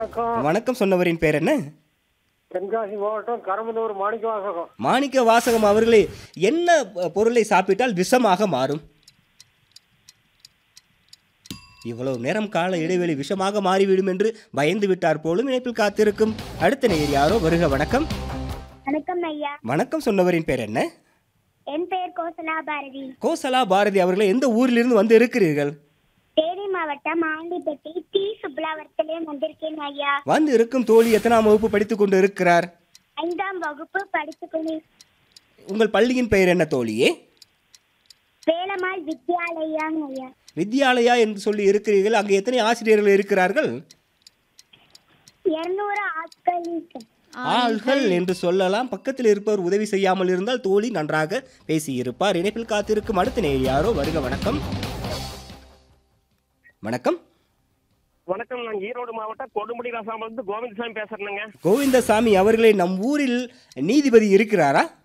வணக்கம் வணக்கம் சொன்னவரின் பேர் என்ன தென்காசி மாவட்டம் கரம்பனூர் மாணிக்க வாசகம் மாணிக்க வாசகம் அவர்களே என்ன அ, பொருளை சாப்பிட்டால் விஷமாக மாறும் இவ்வளவு நேரம் கால இடைவெளி விஷமாக மாறிவிடும் என்று பயந்து விட்டார் போலும் இணைப்பில் காத்திருக்கும் அடுத்த நேர் யாரோ வருக வணக்கம் வணக்கம் ஐயா வணக்கம் சொன்னவரின் பேர் என்ன என் பெயர் கோசலா பாரதி கோசலா பாரதி அவர்களே எந்த ஊரிலிருந்து வந்து இருக்கிறீர்கள் தேனி மாவட்டம் ஆண்டிப்பட்டி டி சுப்லாவரத்திலே வந்திருக்கேன் ஐயா வந்து இருக்கும் தோழி எத்தனாம் வகுப்பு படித்துக் கொண்டு இருக்கிறார் ஐந்தாம் வகுப்பு படித்துக்கொண்டு உங்கள் பள்ளியின் பெயர் என்ன தோழியே வேலம்மாள் வித்யாலயான் ஐயா வித்யாலயா என்று சொல்லி இருக்கிறீர்கள் அங்கே எத்தனை ஆசிரியர்கள் இருக்கிறார்கள் இருநூறு ஆட்கள் இருக்கு. ஆள்கள் என்று சொல்லலாம் பக்கத்தில் இருப்பவர் உதவி செய்யாமல் இருந்தால் தோழி நன்றாக பேசியிருப்பார் இணைப்பில் காத்திருக்கும் அடுத்த நேர் யாரோ வருக வணக்கம் வணக்கம் வணக்கம் நான் ஈரோடு மாவட்டம் கொடுமுடி ராசாமிலிருந்து கோவிந்தசாமி பேசுறேனுங்க கோவிந்தசாமி அவர்களே நம் ஊரில் நீதிபதி இருக்கிறாரா